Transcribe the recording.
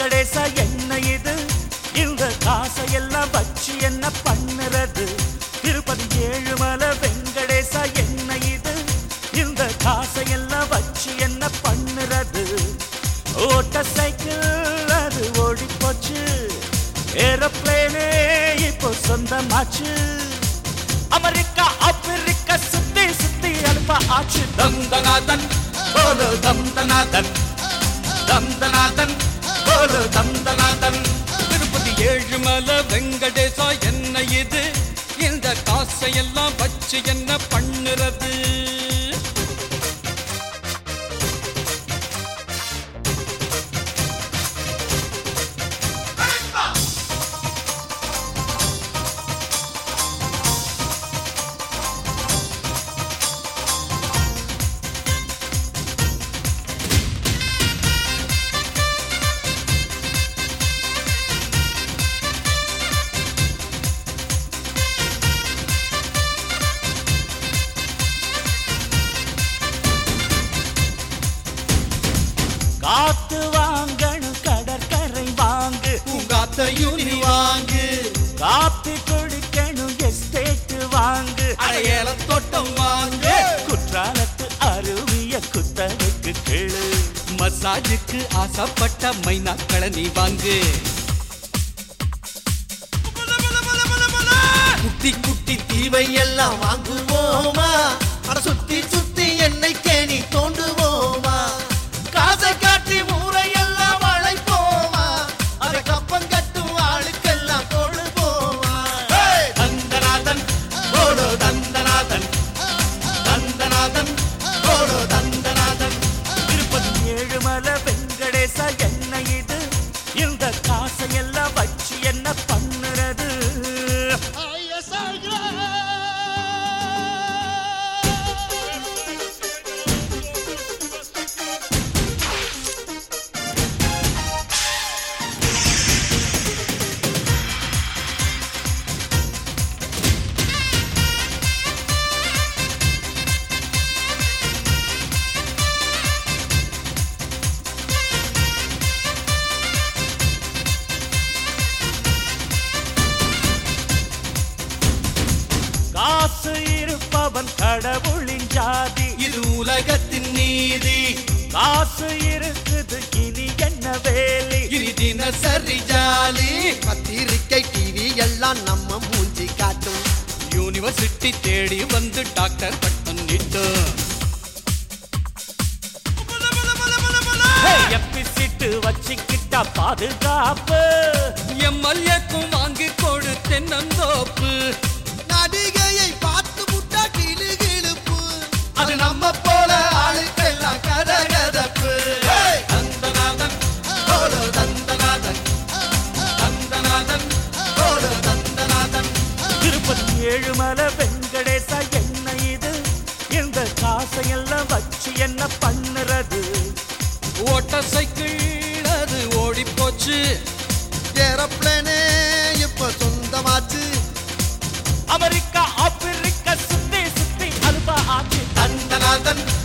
வெங்கடேசா என்ன இது இந்த காசையெல்லாம் வச்சு என்ன பண்ணுறது திருப்பதி ஏழுமலை வெங்கடேசா என்ன இது இந்த காசையெல்லாம் வச்சு என்ன பண்ணுறது ஓட்ட சைக்கிள் அது ஓடி போச்சு ஏரோப்ளேனே இப்போ சொந்தமாச்சு அமெரிக்கா ஆப்பிரிக்கா சுத்தி சுத்தி அனுப்ப ஆச்சு தந்தநாதன் போல தந்தநாதன் தந்தநாதன் போல தந்தநாதன் திருப்பதி ஏழுமலை வெங்கடேசா என்ன இது இந்த காசையெல்லாம் வச்சு என்ன பண்ணுறது காத்து வாங்கணும் கடற்கரை வாங்கு பூங்காத்தையும் நீ வாங்கு காப்பி குடிக்கணும் எஸ்டேட் வாங்கு அடையல தோட்டம் வாங்கு குற்றாலத்து அருவிய குத்தகைக்கு கேளு மசாஜுக்கு ஆசைப்பட்ட மைனாக்களை நீ வாங்கு குட்டி குட்டி தீவை எல்லாம் வாங்குவோமா அட சுத்தி சுத்தி என்னை கேணி தோண்டுவோமா காசை காட்டி ஊரையெல்லாம் அழைப்போமா அத கப்பம் கட்டும் ஆளுக்கெல்லாம் கொழுப்போமா தந்தநாதன் போலோ தந்தநாதன் தந்தநாதன் போலோ தந்தநாதன் திருப்பதி ஏழுமலை வெங்கடேசா என்ன இது இந்த காசையெல்லாம் வச்சு என்ன பண்ணுறது காசு இருப்பவன் கடவுளின் ஜாதி இது உலகத்தின் நீதி காசு இருக்குது இனி என்ன வேலி இது தினசரி ஜாலி பத்திரிக்கை டிவி எல்லாம் நம்ம மூஞ்சி காட்டும் யூனிவர்சிட்டி தேடி வந்து டாக்டர் பட்டம் நீட்டு எப்பி சீட்டு வச்சுக்கிட்டா பாதுகாப்பு எம்எல்ஏக்கும் வாங்கி கொடு தென்னந்தோப்பு நடிகையை பார்த்து முட்டா கிளு கிளுப்பு அது நம்ம போல ஆளுக்கெல்லாம் கதகதப்பு தந்தநாதன் போல தந்தநாதன் தந்தநாதன் போல தந்தநாதன் திருப்பதி ஏழுமலை வெங்கடேசா என்ன இது இந்த காசையெல்லாம் வச்சு என்ன பண்ணுறது ஓட்ட சைக்கிள் அது ஓடி போச்சு ஏரோப்ளேனே இப்ப சொந்தமாச்சு அமெரிக்கா ஆப்பிரிக்கா சுத்தி சுத்தி அனுப்ப ஆச்சு தந்தநாதன்